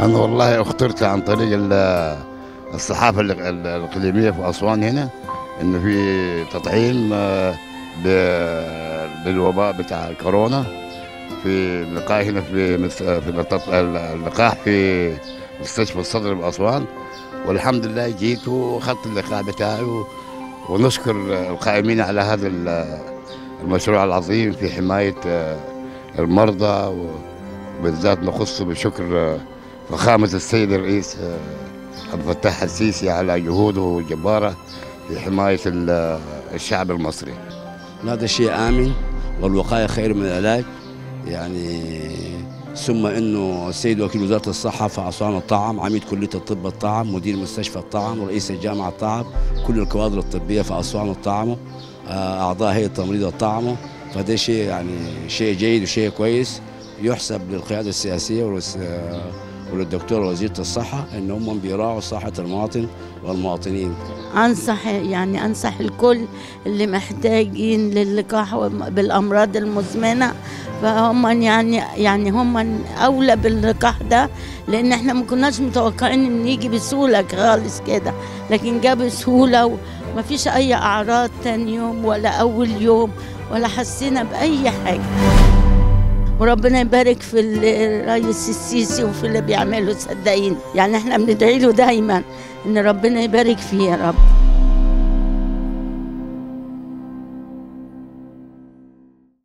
أنا والله اخترت عن طريق ال- الصحافة ال- ال- الإقليمية في أسوان هنا إنه في تطعيم آه، ب- للوباء بتاع كورونا في لقاء هنا في مس- في التط- اللقاح في مستشفى الصدر بأسوان والحمد لله جيت وأخذت اللقاح بتاعي و- ونشكر القائمين على هذا ال- المشروع العظيم في حماية آه، المرضى وبالذات نخص بشكر آه، فخامة السيد الرئيس آه، عبد الفتاح السيسي على جهوده الجبارة في حماية ال- الشعب المصري هذا شيء آمن والوقاية خير من العلاج يعني ثم انه السيد وكيل وزاره الصحه في اسوان الطعم عميد كليه الطب الطعم مدير مستشفى الطعم ورئيس الجامعه الطعم كل الكوادر الطبيه في اسوان الطعم اعضاء هيئه التمريض الطعم فده شيء يعني شيء جيد وشيء كويس يحسب للقياده السياسيه وللس- وللدكتور وزيره الصحه ان هم بيراعوا صحه المواطن والمواطنين انصح يعني انصح الكل اللي محتاجين للقاح بالامراض المزمنه فهم يعني يعني هم اولى باللقاح ده لان احنا ما كناش متوقعين ان يجي بسهوله خالص كده لكن جه بسهوله وما فيش اي اعراض تاني يوم ولا اول يوم ولا حسينا باي حاجه وربنا يبارك في الرئيس السيسي وفي اللي بيعمله صدقيني يعني احنا بندعي له دايما ان ربنا يبارك فيه يا رب